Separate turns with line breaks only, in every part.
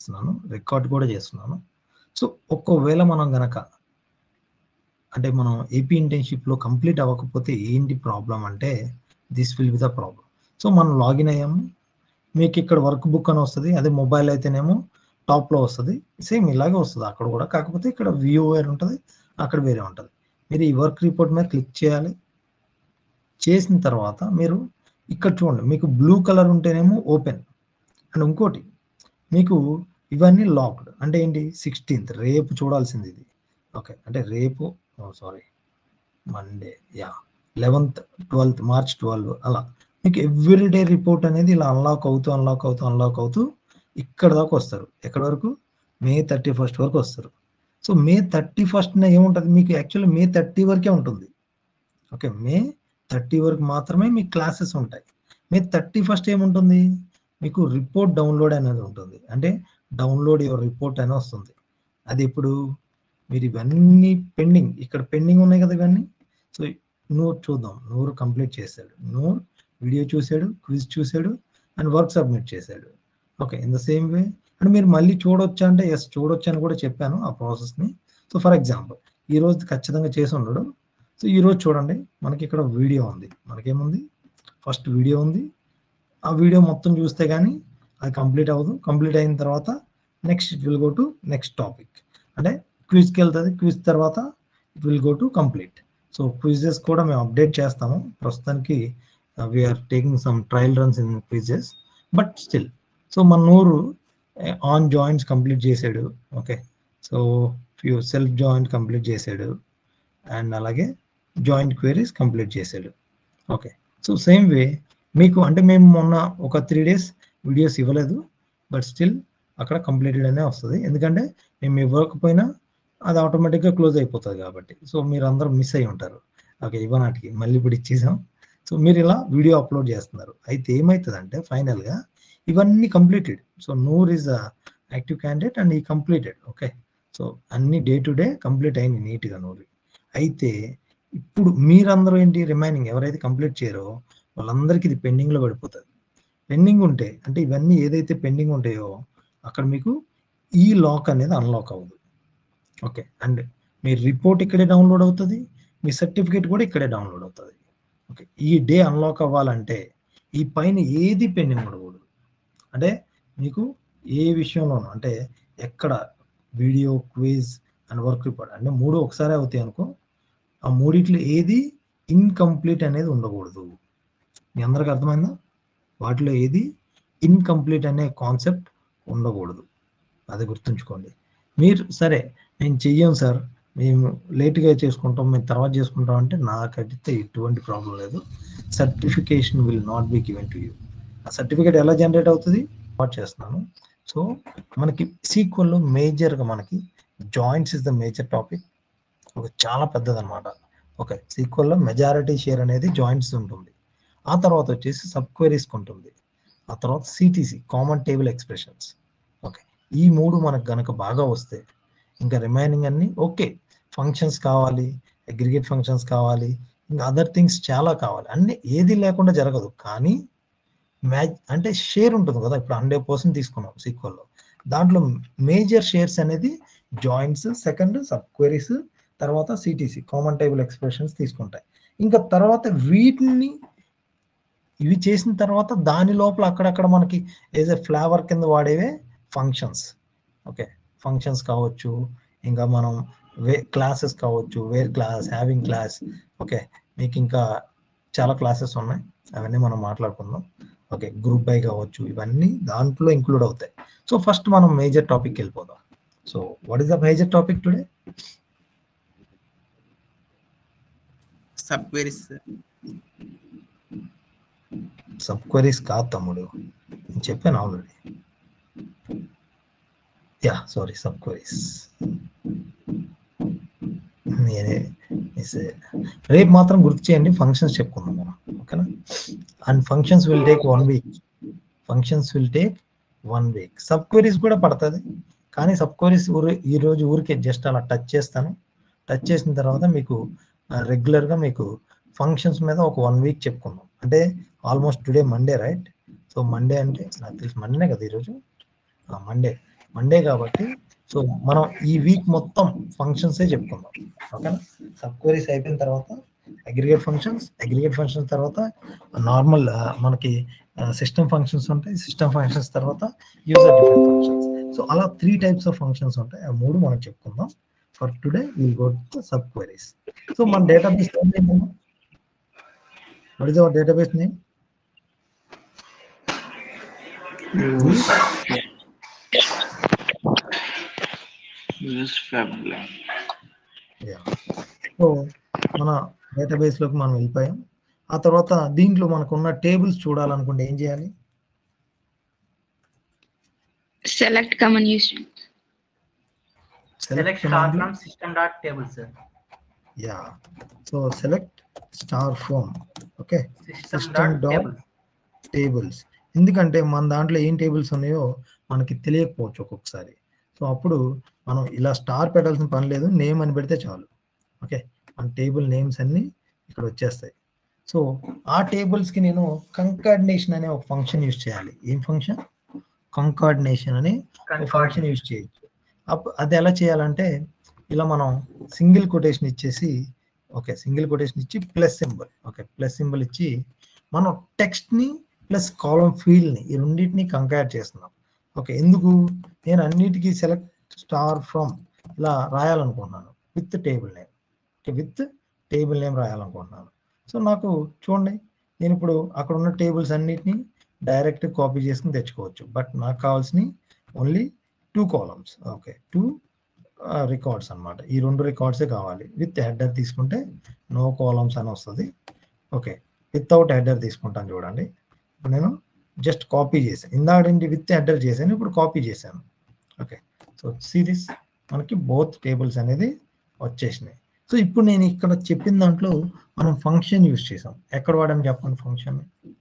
చేస్తున్నాను రికార్డ్ కూడా చేస్తున్నాను సో ఒక్కవేళ మనం గనక అంటే మనం ఏపీ ఇంటర్న్షిప్లో కంప్లీట్ అవ్వకపోతే ఏంటి ప్రాబ్లం అంటే this will be the problem so మనం లాగిన్ అయ్యాము మీకు ఇక్కడ వర్క్ బుక్ అని వస్తుంది అదే మొబైల్ అయితేనేమో టాప్లో వస్తుంది సేమ్ ఇలాగే వస్తుంది అక్కడ కూడా కాకపోతే ఇక్కడ వ్యూ వేరే ఉంటుంది అక్కడ వేరే ఉంటుంది మీరు ఈ వర్క్ రిపోర్ట్ మీద క్లిక్ చేయాలి చేసిన తర్వాత మీరు ఇక్కడ చూడండి మీకు బ్లూ కలర్ ఉంటేనేమో ఓపెన్ అండ్ ఇంకోటి మీకు ఇవన్నీ లాక్డ్ అంటే ఏంటి సిక్స్టీన్త్ రేపు చూడాల్సింది ఇది ఓకే అంటే రేపు sorry Monday yeah eleventh twelfth March twelve అలా మీకు ఎవ్రీ డే రిపోర్ట్ అనేది ఇలా అన్లాక్ అవుతూ అన్లాక్ అవుతూ అన్లాక్ అవుతూ ఇక్కడ దాకా వస్తారు ఎక్కడి వరకు మే థర్టీ ఫస్ట్ వరకు వస్తారు సో మే థర్టీ ఫస్ట్న ఏముంటుంది మీకు యాక్చువల్లీ మే థర్టీ వరకే ఉంటుంది ఓకే మే థర్టీ వరకు మాత్రమే మీకు క్లాసెస్ ఉంటాయి మే థర్టీ ఫస్ట్ ఏముంటుంది మీకు రిపోర్ట్ డౌన్లోడ్ అనేది ఉంటుంది అంటే డౌన్లోడ్ యువర్ రిపోర్ట్ అని వస్తుంది అది ఇప్పుడు మీరు ఇవన్నీ పెండింగ్ ఇక్కడ పెండింగ్ ఉన్నాయి కదా ఇవన్నీ సో నూరు చూద్దాం నూరు కంప్లీట్ చేశాడు నూరు వీడియో చూశాడు క్విజ్ చూశాడు అండ్ వర్క్ సబ్మిట్ చేశాడు okay in the same way and మీరు మళ్ళీ చూడొచ్చా అంటే ఎస్ చూడొచ్చు అని కూడా చెప్పాను ఆ ప్రాసెస్ని సో ఫర్ ఎగ్జాంపుల్ ఈ రోజు ఖచ్చితంగా చేసి ఉండడు సో ఈ రోజు చూడండి మనకి ఇక్కడ వీడియో ఉంది మనకేముంది ఫస్ట్ వీడియో ఉంది ఆ వీడియో మొత్తం చూస్తే కానీ అది కంప్లీట్ అవ్వదు కంప్లీట్ అయిన తర్వాత next it will go to next topic అంటే క్విజ్కి వెళ్తుంది క్విజ్ తర్వాత it will go to complete so quizzes కూడా మేము అప్డేట్ చేస్తాము ప్రస్తుతానికి we're taking some trial runs in quizzes but still so మన నూరు ఆన్ జాయింట్స్ కంప్లీట్ చేశాడు okay so few self joint complete చేశాడు అండ్ అలాగే జాయింట్ క్వైరీస్ కంప్లీట్ చేశాడు okay so same way మీకు అంటే మేము మొన్న ఒక త్రీ డేస్ వీడియోస్ ఇవ్వలేదు బట్ స్టిల్ అక్కడ కంప్లీటెడ్ అనే వస్తుంది ఎందుకంటే మేము ఇవ్వకపోయినా అది ఆటోమేటిక్గా క్లోజ్ అయిపోతుంది కాబట్టి సో మీరు అందరూ మిస్ అయి ఉంటారు ఓకే ఇవ్వనాటికి మళ్ళీ ఇప్పుడు ఇచ్చేసాం సో మీరు ఇలా వీడియో అప్లోడ్ చేస్తున్నారు అయితే ఏమవుతుందంటే ఫైనల్గా ఇవన్నీ completed so Noor is a active candidate and ఈ కంప్లీటెడ్ ఓకే సో అన్ని డే టు డే కంప్లీట్ అయింది నీట్గా నూరి అయితే ఇప్పుడు మీరందరూ ఏంటి రిమైనింగ్ ఎవరైతే కంప్లీట్ చేయరో వాళ్ళందరికీ ఇది పెండింగ్లో పడిపోతుంది పెండింగ్ ఉంటే అంటే ఇవన్నీ ఏదైతే పెండింగ్ ఉంటాయో అక్కడ మీకు ఈ లాక్ అనేది అన్లాక్ అవ్వదు ఓకే అండ్ మీ రిపోర్ట్ ఇక్కడే డౌన్లోడ్ అవుతుంది మీ సర్టిఫికేట్ కూడా ఇక్కడే డౌన్లోడ్ అవుతుంది ఓకే ఈ డే అన్లాక్ అవ్వాలంటే ఈ పైన ఏది పెండింగ్ ఉండకూడదు అంటే మీకు ఏ విషయంలోనూ అంటే ఎక్కడ video quiz and work report అంటే మూడు ఒకసారి అవుతాయి అనుకో ఆ మూడిట్లో ఏది ఇన్కంప్లీట్ అనేది ఉండకూడదు మీ అందరికి అర్థమైందా వాటిలో ఏది ఇన్కంప్లీట్ అనే కాన్సెప్ట్ ఉండకూడదు అది గుర్తుంచుకోండి మీరు సరే మేము చెయ్యం సార్ మేము లేట్గా చేసుకుంటాం మేము తర్వాత చేసుకుంటాం అంటే నాకైతే ఎటువంటి ప్రాబ్లం లేదు certification will not be given to you ఆ సర్టిఫికేట్ ఎలా జనరేట్ అవుతుంది స్టార్ట్ చేస్తున్నాను సో మనకి సీక్వెల్లో మేజర్గా మనకి joints is the major topic ఒక చాలా పెద్దదన్నమాట ఓకే సీక్వెల్లో మెజారిటీ షేర్ అనేది జాయింట్స్ ఉంటుంది ఆ తర్వాత వచ్చేసి సబ్ క్వెరీస్కి ఉంటుంది ఆ తర్వాత CTC common table expressions okay ఈ మూడు మనకు గనక బాగా వస్తే ఇంకా రిమైనింగ్ అన్ని ఓకే ఫంక్షన్స్ కావాలి అగ్రిగేట్ ఫంక్షన్స్ కావాలి ఇంకా అదర్ థింగ్స్ చాలా కావాలి అన్ని ఏది లేకుండా జరగదు కానీ మ్యాచ్ అంటే షేర్ ఉంటుంది కదా ఇప్పుడు హండ్రెడ్ పర్సెంట్ తీసుకున్నాం సీక్వల్లో దాంట్లో మేజర్ షేర్స్ అనేది జాయింట్స్ సెకండ్ సబ్ క్వెరీస్ తర్వాత సిటీసీ కామన్ టేబుల్ ఎక్స్ప్రెషన్స్ తీసుకుంటాయి ఇంకా తర్వాత వీటిని ఇవి చేసిన తర్వాత దాని లోపల అక్కడక్కడ మనకి ఏజ్ ఎ ఫ్లేవర్ కింద వాడేవే ఫంక్షన్స్ ఓకే ఫంక్షన్స్ కావచ్చు ఇంకా మనం వే క్లాసెస్ కావచ్చు where class having class okay మీకు ఇంకా చాలా క్లాసెస్ ఉన్నాయి అవన్నీ మనం మాట్లాడుకుందాం ఓకే గ్రూప్ బై కావచ్చు ఇవన్నీ దాంట్లో ఇంక్లూడ్ అవుతాయి సో ఫస్ట్ మనం మేజర్ టాపిక్ వెళ్ళిపోదాం so what is the major topic today
sub queries
sub queries కాదు తమ్ముడు నేను చెప్పాను already yeah sorry sub queries నేనే miss అయ్యా. రేపు మాత్రం గుర్తు చేయండి ఫంక్షన్స్ చెప్పుకుందాం మనం ఓకేనా and functions will take one week functions will take one week sub queries కూడా పడుతుంది కానీ సబ్ క్వరీస్ ఊరు ఈ రోజు ఊరికే జస్ట్ అలా టచ్ చేస్తాను టచ్ చేసిన తర్వాత మీకు రెగ్యులర్గా మీకు ఫంక్షన్స్ మీద ఒక వన్ వీక్ చెప్పుకుందాం అంటే almost today Monday right so Monday అంటే నాకు తెలిసి మండేనే కదా ఈరోజు మండే మండే కాబట్టి సో మనం ఈ వీక్ మొత్తం ఫంక్షన్సే చెప్పుకుందాం ఓకేనా సబ్ క్వరీస్ అయిపోయిన తర్వాత అగ్రిగేట్ ఫంక్షన్స్ అగ్రిగేట్ ఫంక్షన్స్ తర్వాత నార్మల్ మనకి సిస్టమ్ ఫంక్షన్స్ ఉంటాయి సిస్టమ్ ఫంక్షన్స్ తర్వాత యూజర్ డిఫరెంట్ ఫంక్షన్స్ సో అలా త్రీ టైప్స్ ఆఫ్ ఫంక్షన్స్ ఉంటాయి ఆ మూడు మనం చెప్పుకుందాం for today will go to sub queries so మన database what is our database name
use Fabulous.
So మన డేటాబేస్ లోకి మనం వెళ్ళిపోయాం ఆ తర్వాత దీంట్లో మనకున్న టేబుల్స్ చూడాలనుకుంటే ఏం చేయాలి
Select common use.
Select star from system dot table, sir.
Yeah so select star from okay
System
System
dot
dot-
table.
Tables ఎందుకంటే మన దాంట్లో ఏం టేబుల్స్ ఉన్నాయో మనకి తెలియకపోవచ్చు ఒక్కొక్కసారి సో అప్పుడు మనం ఇలా స్టార్ పెట్టాల్సిన పని లేదు నేమ్ అని పెడితే చాలు ఓకే మన టేబుల్ నేమ్స్ అన్ని ఇక్కడ వచ్చేస్తాయి సో ఆ tables కి నేను కంకార్డినేషన్ అనే ఒక ఫంక్షన్ యూజ్ చేయాలి ఏం ఫంక్షన్ కంకార్డినేషన్ అని ఒక ఫంక్షన్ యూజ్ చేయొచ్చు అప్- అది ఎలా చేయాలంటే ఇలా మనం సింగిల్ కొటేషన్ ఇచ్చేసి ఓకే సింగిల్ కొటేషన్ ఇచ్చి plus symbol okay plus symbol ఇచ్చి మనం టెక్స్ట్ ని ప్లస్ కాలం ఫీల్డ్ ని ఈ రెండింటిని కంపేర్ చేస్తున్నాం ఓకే ఎందుకు నేను అన్నిటికీ సెలెక్ట్ స్టార్ ఫ్రమ్ ఇలా రాయాలనుకుంటున్నాను with table name okay with table name రాయాలనుకుంటున్నాను సో నాకు చూడండి నేను ఇప్పుడు అక్కడ ఉన్న టేబుల్స్ అన్నిటిని డైరెక్ట్ కాపీ చేసుకుని తెచ్చుకోవచ్చు బట్ నాకు కావాల్సిన only two columns okay two records అన్నమాట ఈ రెండు రికార్డ్సే కావాలి విత్ హెడర్ తీసుకుంటే నో కాలమ్స్ అని వస్తుంది ఓకే వితౌట్ హెడర్ తీసుకుంటాను చూడండి ఇప్పుడు నేను జస్ట్ కాపీ చేశాను ఇందాక విత్ హెడర్ చేశాను ఇప్పుడు కాపీ చేశాను ఓకే సో సిరీస్ మనకి బోత్ టేబుల్స్ అనేది వచ్చేసినాయి సో ఇప్పుడు నేను ఇక్కడ చెప్పిన దాంట్లో మనం ఫంక్షన్ యూజ్ చేసాం ఎక్కడ వాడని చెప్పండి ఫంక్షన్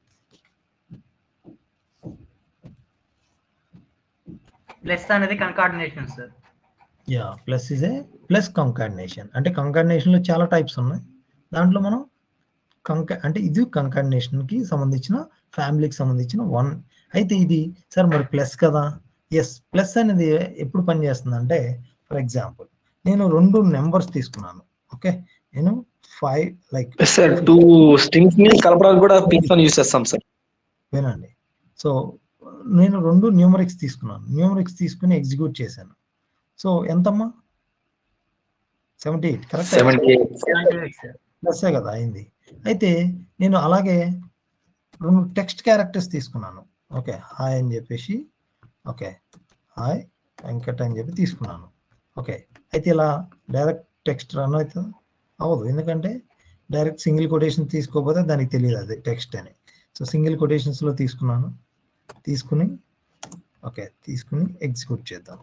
ప్లస్ అనేది concatenation sir
yeah plus is a plus concatenation అంటే కంకార్డినేషన్ లో చాలా టైప్స్ ఉన్నాయి దాంట్లో మనం కంక అంటే ఇది కంకార్డినేషన్ కి సంబంధించిన ఫ్యామిలీకి సంబంధించిన వన్ అయితే ఇది సార్ మరి ప్లస్ కదా ఎస్ ప్లస్ అనేది ఎప్పుడు పనిచేస్తుంది అంటే ఫర్ ఎగ్జాంపుల్ నేను రెండు నెంబర్స్ తీసుకున్నాను ఓకే నేను five like
sir two strings ని కలపడానికి కూడా పీథాన్ యూస్ చేస్తాం సార్
వినండి సో నేను రెండు న్యూమరిక్స్ తీసుకున్నాను న్యూమరిక్స్ తీసుకుని ఎగ్జిక్యూట్ చేశాను సో ఎంతమ్మా seventy eight correct
seventy
sir
ప్లస్సే కదా అయింది అయితే నేను అలాగే రెండు టెక్స్ట్ క్యారెక్టర్స్ తీసుకున్నాను ఓకే హాయ్ అని చెప్పేసి ఓకే హాయ్ వెంకట్ అని చెప్పి తీసుకున్నాను ఓకే అయితే ఇలా డైరెక్ట్ టెక్స్ట్ రన్ అవుతుంది అవ్వదు ఎందుకంటే డైరెక్ట్ సింగిల్ కొటేషన్ తీసుకోకపోతే దానికి తెలియదు అది టెక్స్ట్ అని సో సింగిల్ కొటేషన్స్లో తీసుకున్నాను తీసుకుని ఓకే తీసుకుని ఎగ్జిక్యూట్ చేద్దాం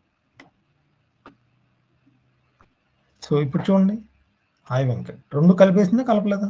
సో ఇప్పుడు చూడండి హాయ్ వెంకట్ రెండు కలిపేసిందా కలపలేదా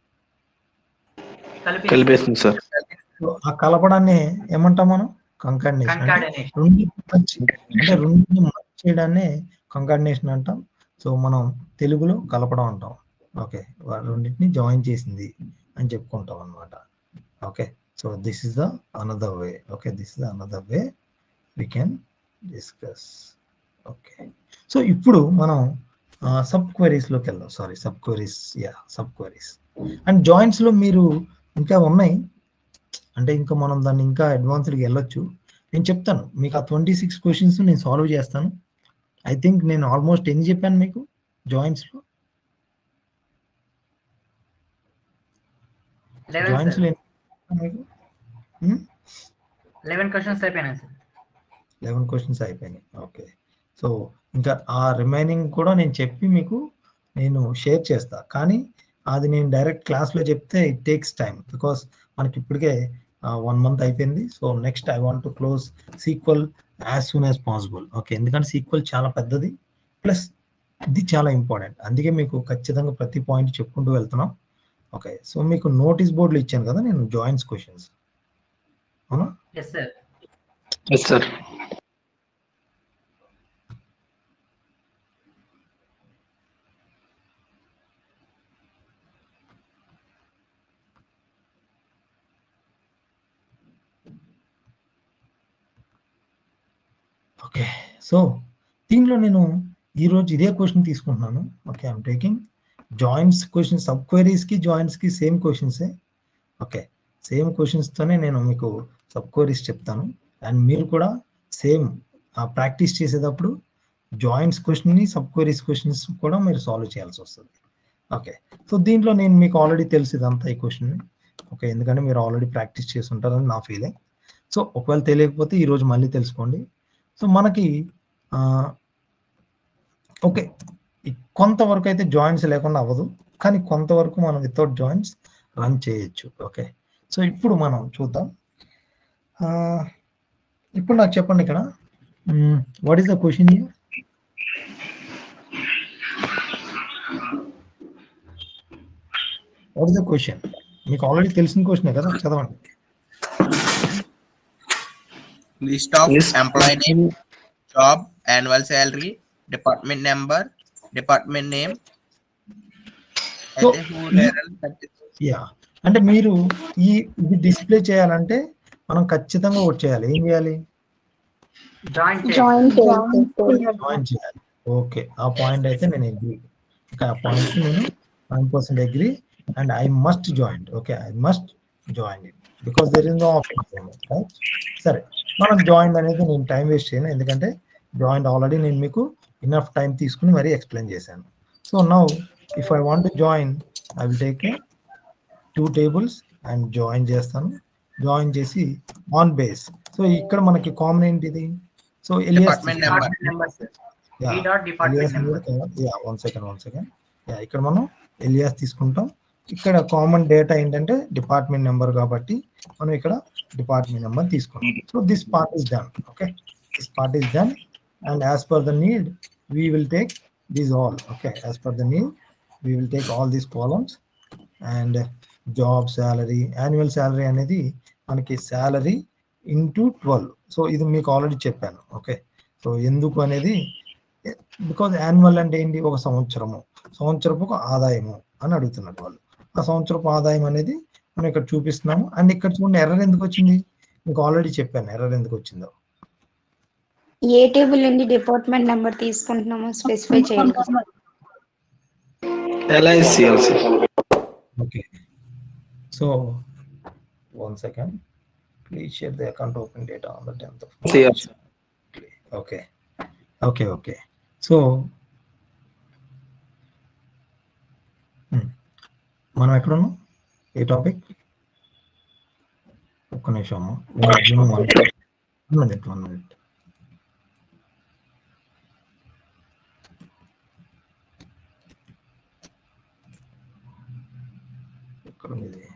కలిపి
కలిపేస్తుంది సార్
సో ఆ కలపడాన్ని ఏమంటాం మనం కంకార్డినేషన్ అంటే
కన్కార్డినేషన్
రెండు మర్చి అంటే రెండుని మర్చి చేయడాన్ని కంకార్డినేషన్ అంటాం సో మనం తెలుగులో కలపడం అంటాం ఓకే రెండింటిని జాయిన్ చేసింది అని చెప్పుకుంటాం అన్నమాట okay so this is the another way okay this is another way we can discuss okay so ఇప్పుడు మనం సబ్ క్వరీస్లోకి వెళ్దాం sorry sub queries yeah sub queries and జాయింట్స్లో మీరు ఇంకా ఉన్నాయి అంటే ఇంకా మనం దాన్ని ఇంకా అడ్వాన్స్డ్కి వెళ్ళొచ్చు నేను చెప్తాను మీకు ఆ ట్వంటీ సిక్స్ క్వశ్చన్స్ నేను సాల్వ్ చేస్తాను ఐ థింక్ నేను ఆల్మోస్ట్ ఎన్ని చెప్పాను మీకు జాయింట్స్లో
లెవెన్
జాయింట్స్లో మీకు
లెవెన్ క్వశ్చన్స్ అయిపోయినాయి సార్
లెవెన్ క్వశ్చన్స్ అయిపోయినాయి ఓకే సో ఇంకా ఆ రిమైనింగ్ కూడా నేను చెప్పి మీకు నేను షేర్ చేస్తా కానీ అది నేను డైరెక్ట్ క్లాస్లో చెప్తే ఇట్ టేక్స్ టైం బికాస్ మనకి ఇప్పటికే వన్ మంత్ అయిపోయింది so next I want to close SQL as soon as possible okay ఎందుకంటే సీక్వల్ చాలా పెద్దది ప్లస్ ఇది చాలా ఇంపార్టెంట్ అందుకే మీకు ఖచ్చితంగా ప్రతి పాయింట్ చెప్పుకుంటూ వెళ్తున్నాం ఓకే సో మీకు నోటీస్ బోర్డులు ఇచ్చాను కదా నేను జాయింట్స్ క్వశ్చన్స్ అవునా
yes sir
yes sir
okay so దీనిలో నేను ఈరోజు ఇదే క్వశ్చన్ తీసుకుంటున్నాను ఓకే I'm taking joints question sub క్వైరీస్కి జాయింట్స్కి సేమ్ క్వశ్చన్సే ఓకే సేమ్ క్వశ్చన్స్తోనే నేను మీకు సబ్ క్వైరీస్ చెప్తాను అండ్ మీరు కూడా సేమ్ ప్రాక్టీస్ చేసేటప్పుడు జాయింట్స్ క్వశ్చన్ని సబ్ క్వైరీస్ క్వశ్చన్స్ కూడా మీరు సాల్వ్ చేయాల్సి వస్తుంది ఓకే సో దీంట్లో నేను మీకు ఆల్రెడీ తెలుసు ఇదంతా ఈ క్వశ్చన్ ఓకే ఎందుకంటే మీరు ఆల్రెడీ ప్రాక్టీస్ చేసి ఉంటారని నా ఫీలింగ్ సో ఒకవేళ తెలియకపోతే ఈరోజు మళ్ళీ తెలుసుకోండి సో మనకి ఆ, ఓకే ఈ కొంతవరకు అయితే జాయింట్స్ లేకుండా అవ్వదు కానీ కొంతవరకు మనం వితౌట్ జాయింట్స్ రన్ చేయొచ్చు ఓకే సో ఇప్పుడు మనం చూద్దాం ఆ, ఇప్పుడు నాకు చెప్పండి ఇక్కడ what is the question what is the question మీకు ఆల్రెడీ తెలిసిన క్వశ్చనే కదా చదవండి
List of
List-
employee name, job, annual salary, department number, department name.
So,
అయితే who level thirty-
యా అంటే మీరు ఈ ఇది డిస్ప్లే చేయాలంటే మనం ఖచ్చితంగా ఒకటి చేయాలి ఏం చేయాలి
జాయిన్
Join చేయాలి.
జాయిన్ చేయాలి ఓకే ఆ పాయింట్ అయితే నేను అగ్రి ఓకే ఆ పాయింట్ నేను nine percent agree and I must join okay I must join it because there is no option right సరే మనం జాయిన్ అనేది నేను టైం వేస్ట్ చేయను ఎందుకంటే జాయిన్ ఆల్రెడీ నేను మీకు ఇనఫ్ టైం తీసుకుని మరీ ఎక్స్ప్లెయిన్ చేశాను so now if I want join I will take a two tables and join చేస్తాను జాయిన్ చేసి ఆన్ బేస్ సో ఇక్కడ మనకి కామన్ ఏంటిది so
Department number.
Number sir ఈ dot department number
one second one second yeah ఇక్కడ మనం alias తీసుకుంటాం ఇక్కడ కామన్ డేటా ఏంటంటే డిపార్ట్మెంట్ నెంబర్ కాబట్టి మనం ఇక్కడ డిపార్ట్మెంట్ నెంబర్ తీసుకుంటాం so this part is done okay this part is done and as per the need we will take these all okay as per the need we will take all these columns and job salary annual salary అనేది మనకి salary into twelve so ఇది మీకు already చెప్పాను okay so ఎందుకు అనేది because annual అంటే ఏంటి ఒక సంవత్సరము సంవత్సరపు ఒక ఆదాయము అని అడుగుతున్నారు వాళ్ళు ఆ సంవత్సరపు ఆదాయం అనేది మనం ఇక్కడ చూపిస్తున్నాము అండ్ ఇక్కడ చూడండి ఎర్రర్ ఎందుకు వచ్చింది మీకు ఆల్రెడీ చెప్పాను ఎర్రర్ ఎందుకు వచ్చిందో
ఏ టేబుల్ నుండి డిపార్ట్మెంట్ నెంబర్ తీసుకుంటున్నామో స్పెసిఫై చేయండి
ఎల్ఐసిఎల్సి
okay so one second please share the account open data on the tenth
Yes.
Okay okay okay so మనం ఎక్కడున్నాం ఏ టాపిక్ ఒక్క నిమిషం వన్ మినిట్ వన్ మినిట్ ఎక్కడ ఉంది ఇది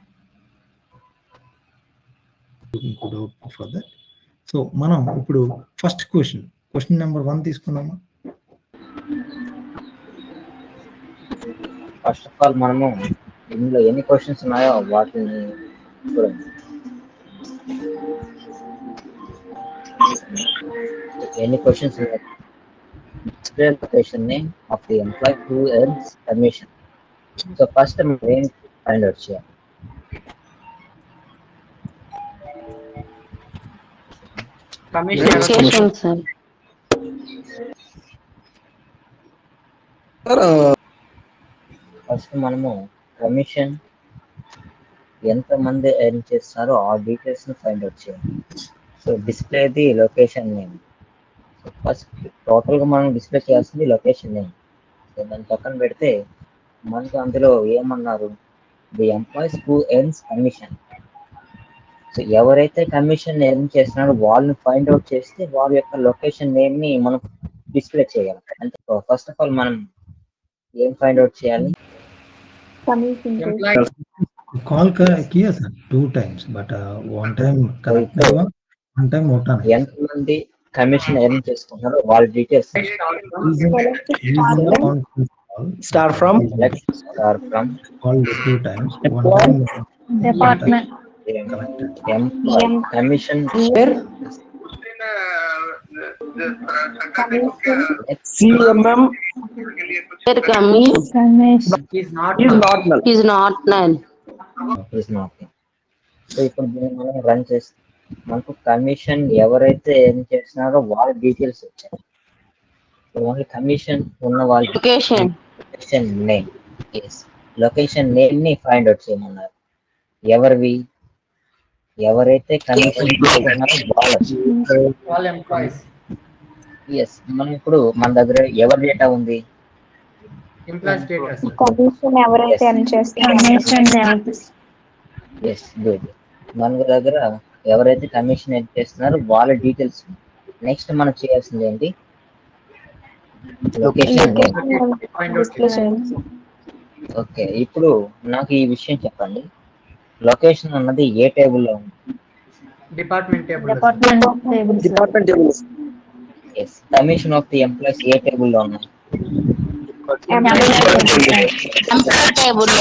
ఫర్ దట్ సో మనం ఇప్పుడు first question question number one తీసుకున్నామా
ఫస్ట్ ఆఫ్ ఆల్ మనము ఇందులో ఎన్ని క్వశ్చన్స్ ఉన్నాయో వాటిని చూడండి ఎన్ని క్వశ్చన్స్ ఉన్నాయి display location name of the employee who earns commission so first మనం ఏం ఫైండ్ అవుట్ చేయాలి
కమిషన్
ఫస్ట్ మనము కమిషన్ ఎంత మంది ఎర్న్ చేస్తారో ఆ డీటెయిల్స్ ని ఫైండ్ అవుట్ చేయాలి so display the location name so first total గా మనం డిస్ప్లే చేయాల్సింది లొకేషన్ నేమ్ సో దాని పక్కన పెడితే మనకి అందులో ఏమన్నారు the employees who earns commission so ఎవరైతే కమిషన్ ఎర్న్ చేస్తున్నారో వాళ్ళని ఫైండ్ అవుట్ చేస్తే వాళ్ళ యొక్క లొకేషన్ నేమ్ ని మనం డిస్ప్లే చేయాలి అంటే ఫస్ట్ ఆఫ్ ఆల్ మనం ఏం ఫైండ్ అవుట్ చేయాలి
कॉल कर किया sir two times but one time correct नहीं हुआ वन टाइम मोटा नहीं
ఎంత మంది కమిషన్ ఎర్న్ చేసుకుంటున్నారో వాళ్ళ details
Reason- reason conference call,
star from
or from
called two times one time
department
corrected
commission
CMM
is not
is not null
is not so ఇప్పుడు దీన్ని మనం రన్ చేస్తే మనకు కమిషన్ ఎవరైతే ఏం చేస్తున్నారో వాళ్ళ డీటెయిల్స్ వచ్చాయి ఓన్లీ కమిషన్ ఉన్న వాళ్ళ
location
location name yes location name ని ఫైండ్ అవుట్ చేయమన్నారు ఎవరివి ఎవరైతే కమిషన్ తీసుకున్నారో వాళ్ళ
All employees.
ఎస్ మనం ఇప్పుడు మన దగ్గర ఎవరి డేటా ఉంది
Employee status.
కమిషన్ ఎవరైతే ఎర్న్ చేస్తున్నారో
ఎస్ గుడ్ మన దగ్గర ఎవరైతే కమిషన్ ఎంత చేస్తున్నారో వాళ్ళ డీటెయిల్స్ నెక్స్ట్ మనం చేయాల్సింది ఏంటి location name
Find out.
Display చేయండి
ఓకే ఇప్పుడు నాకు ఈ విషయం చెప్పండి లొకేషన్ అన్నది ఏ టేబుల్లో ఉంది
Department table.
Department table
yes commission of the employees ఏ టేబుల్లో ఉన్నాయి
టేబుల్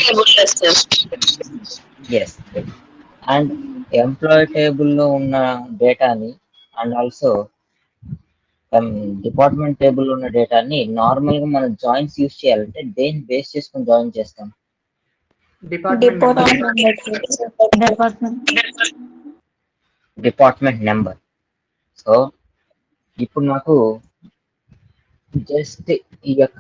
ఎస్ అండ్ ఎంప్లాయీ టేబుల్లో ఉన్న డేటాని అండ్ ఆల్సో డిపార్ట్మెంట్ టేబుల్ ఉన్న డేటాని నార్మల్ గా మనం జాయిన్స్ యూస్ చేయాలంటే దేని బేస్ చేసుకుని జాయిన్ చేస్తాం
Department. number.
Department
department number so ఇప్పుడు నాకు జస్ట్ ఈ యొక్క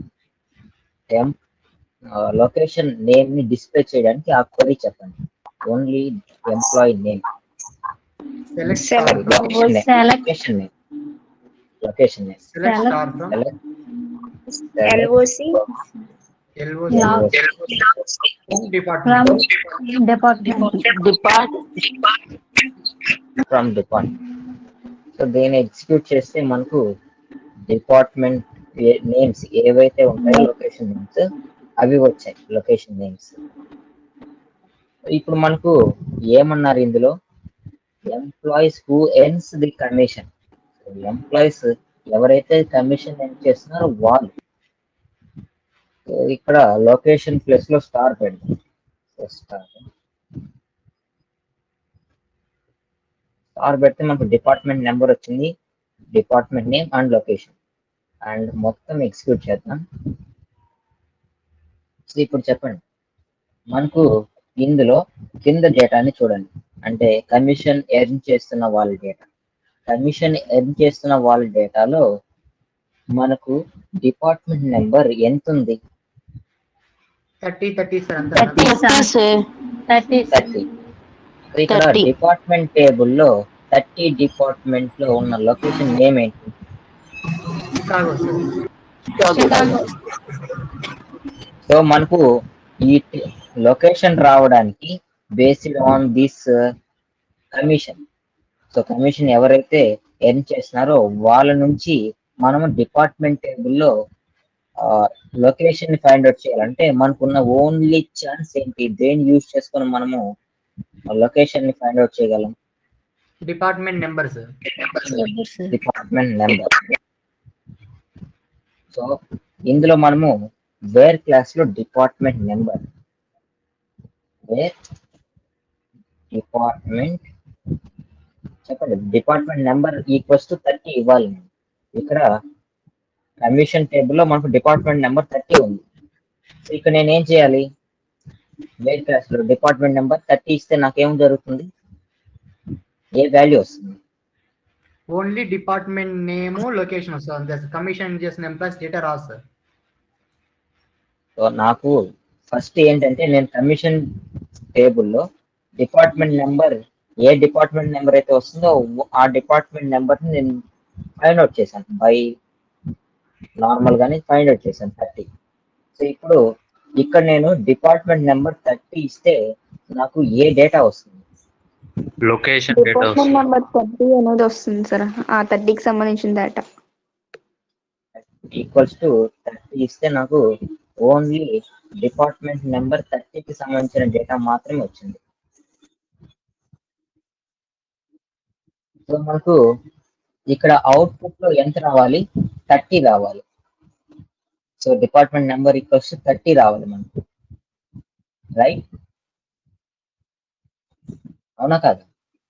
లొకేషన్ నేమ్ ని డిస్ప్లే చేయడానికి ఆ క్వరీ చెప్పండి only employee name
Select star from.
Location name location name
Select star from.
LOC
LOC. From Department.
Depart
from department so దీన్ని execute చేస్తే మనకు డిపార్ట్మెంట్ నేమ్స్ ఏవైతే ఉంటాయో లొకేషన్ నేమ్స్ అవి వచ్చాయి లొకేషన్ నేమ్స్ ఇప్పుడు మనకు ఏమన్నారు ఇందులో employees who earns the commission employees ఎవరైతే కమిషన్ ఎన్ చేస్తున్నారో వాళ్ళు So, ఇక్కడ లొకేషన్ ప్లస్ లో స్టార్ పెడదాం స్టార్ స్టార్ పెడితే మనకు డిపార్ట్మెంట్ నెంబర్ వచ్చింది department name and location and మొత్తం ఎగ్జిక్యూట్ చేద్దాం సో ఇప్పుడు చెప్పండి మనకు ఇందులో కింద డేటాని చూడండి అంటే కమిషన్ ఎర్న్ చేస్తున్న వాళ్ళ డేటా కమిషన్ ఎర్న్ చేస్తున్న వాళ్ళ డేటాలో మనకు డిపార్ట్మెంట్ నెంబర్ ఎంత ఉంది
30, 30, sir. అంతా
థర్టీ
థర్టీ ఇక్కడ
30.
డిపార్ట్మెంట్ టేబుల్లో థర్టీ డిపార్ట్మెంట్ లో ఉన్న లొకేషన్ నేమ్ ఏంటి
Chicago, sir.
సో మనకు ఈ లొకేషన్ రావడానికి based on this commission so commission ఎవరైతే ఎర్న్ చేస్తున్నారో వాళ్ళ నుంచి మనము డిపార్ట్మెంట్ టేబుల్లో లొకేషన్ ఫైండ్ అవుట్ చేయాలంటే మనకున్న ఓన్లీ ఛాన్స్ ఏంటి దేని యూజ్ చేసుకొని మనము లొకేషన్ ని ఫైండ్ అవుట్ చేయగలం
Department number, sir.
Department number so ఇందులో మనము వేర్ క్లాస్ లో డిపార్ట్మెంట్ నెంబర్ వేర్ డిపార్ట్మెంట్ చెప్పండి department number equals to thirty ఇవ్వాలి మనం. ఇక్కడ కమిషన్ టేబుల్లో మనకు డిపార్ట్మెంట్ నెంబర్ థర్టీ ఉంది సో ఇక్కడ నేను ఏం చేయాలి వేర్ క్లాస్ లో డిపార్ట్మెంట్ నెంబర్ థర్టీ ఇస్తే నాకేం జరుగుతుంది ఏ వాల్యూ వస్తుంది
ఓన్లీ డిపార్ట్మెంట్ నేమ్ లొకేషన్ వస్తుంది అంతే సార్ కమిషన్ చేసిన ఎంప్లాయీస్ డేటా రాదు సార్
సో నాకు ఫస్ట్ ఏంటంటే నేను కమిషన్ టేబుల్లో డిపార్ట్మెంట్ నెంబర్ ఏ డిపార్ట్మెంట్ నెంబర్ అయితే వస్తుందో ఆ డిపార్ట్మెంట్ నెంబర్ నేను ఫైండ్ అవుట్ చేశాను బై నార్మల్ గానే ఫైండ్ అవుట్ చేశాను థర్టీ సో ఇప్పుడు ఇక్కడ నేను డిపార్ట్మెంట్ నెంబర్ థర్టీ ఇస్తే నాకు ఏ డేటా వస్తుంది
location data
department number thirty అనేది వస్తుంది సార్ ఆ థర్టీకి సంబంధించిన డేటా
ఈక్వల్స్ టు థర్టీ ఇస్తే నాకు ఓన్లీ డిపార్ట్మెంట్ నెంబర్ థర్టీకి సంబంధించిన డేటా మాత్రమే వచ్చింది సో మనకు ఇక్కడ అవుట్పుట్ లో ఎంత రావాలి థర్టీ రావాలి so department number equals to thirty రావాలి మనకు రైట్ అవునా కాదు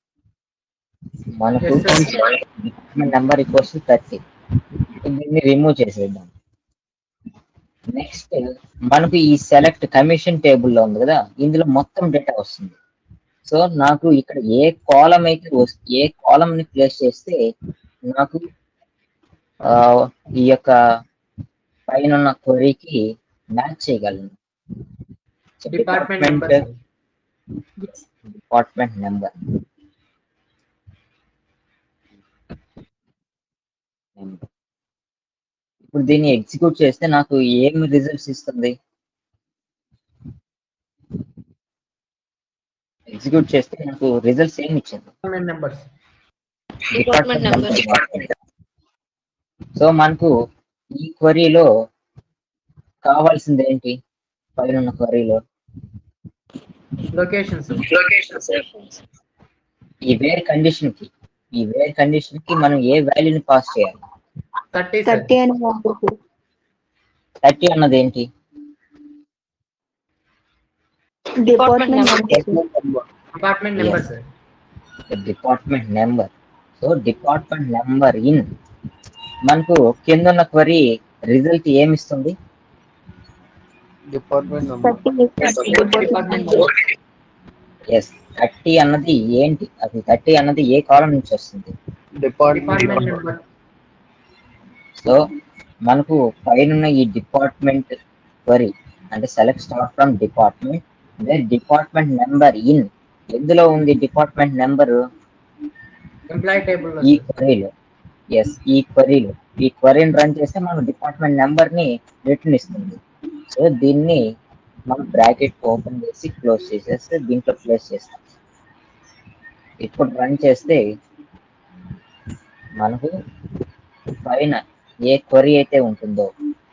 మనకు
Yes, sir.
Department number equals to thirty దీన్ని రిమూవ్ చేసేద్దాం నెక్స్ట్ మనకు ఈ సెలెక్ట్ కమిషన్ టేబుల్ లో ఉంది కదా ఇందులో మొత్తం డేటా వస్తుంది సో నాకు ఇక్కడ ఏ కాలం అయితే వస్- ఏ కాలం ని ప్లేస్ చేస్తే నాకు ఆ, ఈ యొక్క పైన ఉన్న క్వరీకి మ్యాచ్ చేయగలను
డిపార్ట్మెంట్ నెంబర్
డిపార్ట్మెంట్ నెంబర్ ఇప్పుడు దీన్ని ఎగ్జిక్యూట్ చేస్తే నాకు ఏం రిజల్ట్స్ ఇస్తుంది ఎగ్జిక్యూట్ చేస్తే నాకు రిజల్ట్స్ ఏమి ఇచ్చింది
department numbers
department number so మనకు ఈ క్వరీలో కావాల్సింది ఏంటి పైన ఉన్న క్వరీలో
లొకేషన్స్
ఈ వేర్ కండిషన్ కి ఈ వేర్ కండిషన్ కి మనం ఏ వాల్యూని పాస్ చేయాలి
థర్టీ
థర్టీ అని వాడుతుంది
థర్టీ అన్నది ఏంటి
department
department number sir
department number so department number in మనకు కింద ఉన్న క్వరీ రిజల్ట్ ఏమిస్తుంది
డిపార్ట్మెంట్ నెంబర్
డిపార్ట్మెంట్
ఎస్ థర్టీ అన్నది ఏంటి అది థర్టీ అన్నది ఏ కాలం నుంచి వస్తుంది
డిపార్ట్మెంట్
డిపార్ట్మెంట్
నెంబర్
సో మనకు పైన ఈ డిపార్ట్మెంట్ క్వరీ అంటే select start from department where department number in ఎందులో ఉంది డిపార్ట్మెంట్ నెంబర్
ఎంప్లాయీ టేబుల్
ఈ క్వరీలో ఎస్ ఈ క్వరీలో ఈ క్వరీని రన్ చేస్తే మనకు డిపార్ట్మెంట్ నెంబర్ ని రిటర్న్ ఇస్తుంది సో దీన్ని మనం బ్రాకెట్ ఓపెన్ చేసి క్లోజ్ చేసేస్తే దీంట్లో ప్లేస్ చేస్తాం ఇప్పుడు రన్ చేస్తే మనకు పైన ఏ క్వరీ అయితే ఉంటుందో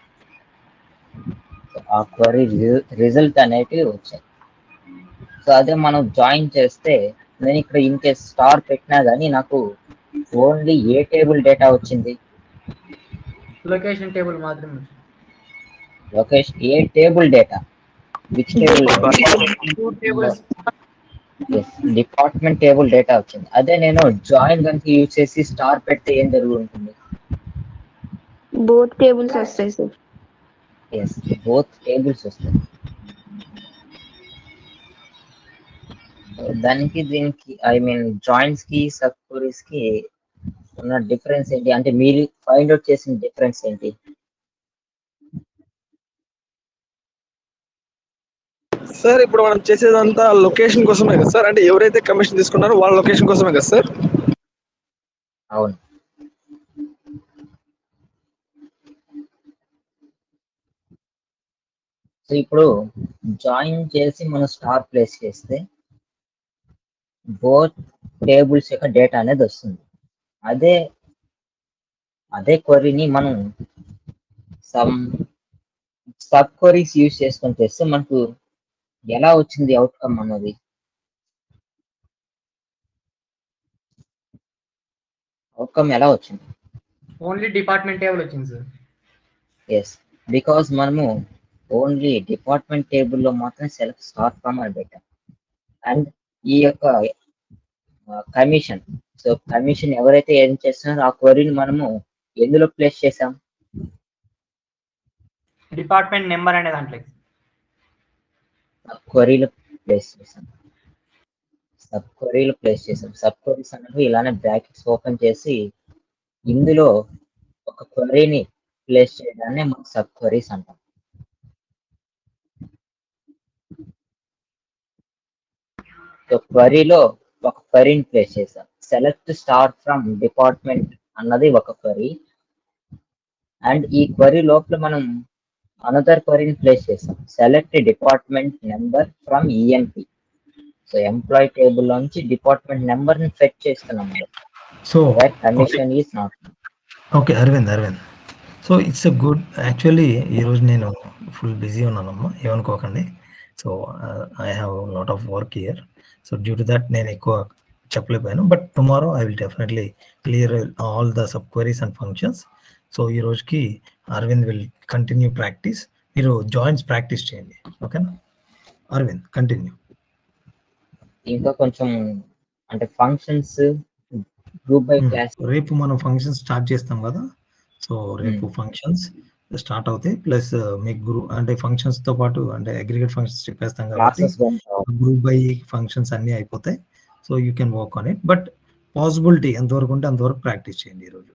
ఆ క్వరీ రిజల్ట్ అనేటివి వచ్చాయి సో అదే మనం జాయిన్ చేస్తే నేను ఇక్కడ ఇన్ కేస్ స్టార్ పెట్టినా కానీ నాకు ఓన్లీ ఏ టేబుల్ డేటా వచ్చింది
లొకేషన్ టేబుల్ మాత్రమే
లొకేషన్ ఏ table data which table
two tables
department table data వచ్చింది అదే నేను జాయిన్ కనుక యూజ్ చేసి స్టార్ పెడితే ఏం జరుగుతుంది
బోత్ టేబుల్స్ వస్తాయి సార్
ఎస్ బోత్ టేబుల్స్ వస్తాయి So, దానికి దీనికి ఐ మీన్ జాయింట్స్ కి సబ్ క్వరీస్ కి ఉన్న డిఫరెన్స్ ఏంటి అంటే మీరు ఫైండ్ అవుట్ చేసిన డిఫరెన్స్ ఏంటి
సార్ ఇప్పుడు మనం చేసేదంతా లొకేషన్ కోసమే కదా సార్ అంటే ఎవరైతే కమిషన్ తీసుకున్నారో వాళ్ళ లొకేషన్ కోసమే కదా సార్
అవును సో ఇప్పుడు జాయిన్ చేసి మనం స్టార్ ప్లేస్ చేస్తే బోత్ టేబుల్స్ యొక్క డేటా అనేది వస్తుంది అదే అదే క్వరీని మనం సమ్ సబ్ క్వరీస్ యూజ్ చేసుకొని చేస్తే మనకు ఎలా వచ్చింది అవుట్కమ్ అన్నది అవుట్కమ్ ఎలా వచ్చింది
ఓన్లీ డిపార్ట్మెంట్ టేబుల్ వచ్చింది సార్
ఎస్ బికాస్ మనము ఓన్లీ డిపార్ట్మెంట్ టేబుల్లో మాత్రం సెలెక్ట్ స్టార్ట్ ఫ్రమ్ అని పెట్టాం అండ్ ఈ యొక్క కమిషన్ సో కమిషన్ ఎవరైతే ఏం చేస్తున్నారో ఆ క్వరీని మనము ఎందులో ప్లేస్ చేసాం
డిపార్ట్మెంట్ నెంబర్ అనే దాంట్లో
సబ్ క్వరీలో ప్లేస్ చేసాం సబ్ క్వరీలో ప్లేస్ చేసాం సబ్ క్వరీస్ అనేవి ఇలానే బ్రాకెట్స్ ఓపెన్ చేసి ఇందులో ఒక క్వరీని ప్లేస్ చేయడాన్ని మనం సబ్ క్వరీస్ అంటాం సో క్వరీలో ఒక క్వరీని ప్లేస్ చేసాం సెలెక్ట్ స్టార్ట్ ఫ్రమ్ డిపార్ట్మెంట్ అన్నది ఒక క్వరీ అండ్ ఈ క్వరీ లోపల మనం అనదర్ క్వరీని ప్లేస్ చేసాం select department number from EMP so employee table నుంచి డిపార్ట్మెంట్ నెంబర్ ని ఫెచ్ చేస్తున్నాం
so
commission is not
okay Aravind Aravind so it's a good actually ఈరోజు నేను ఫుల్ బిజీ ఉన్నానమ్మా ఏమనుకోకండి so I have lot of work year so due to that నేను ఎక్కువ చెప్పలేకపోయాను but tomorrow I will definitely clear all the sub queries and functions so ఈ రోజుకి Aravind will continue practice మీరు జాయింట్స్ ప్రాక్టీస్ చేయండి ఓకేనా అరవింద్ కంటిన్యూ
ఇంకా కొంచెం అంటే ఫంక్షన్స్ గ్రూప్ బై క్లాస్
రేపు మనం ఫంక్షన్స్ స్టార్ట్ చేస్తాం కదా సో రేపు ఫంక్షన్స్ స్టార్ట్ అవుతాయి ప్లస్ మీకు గ్రూ అంటే ఫంక్షన్స్ తో పాటు అంటే అగ్రిగేట్ ఫంక్షన్స్ చెప్పేస్తాం కాబట్టి
క్లాసెస్
గ్రూప్ బై ఫంక్షన్స్ అన్ని అయిపోతాయి so you can work on it but possibility ఎంతవరకు ఉంటే అంతవరకు ప్రాక్టీస్ చేయండి ఈరోజు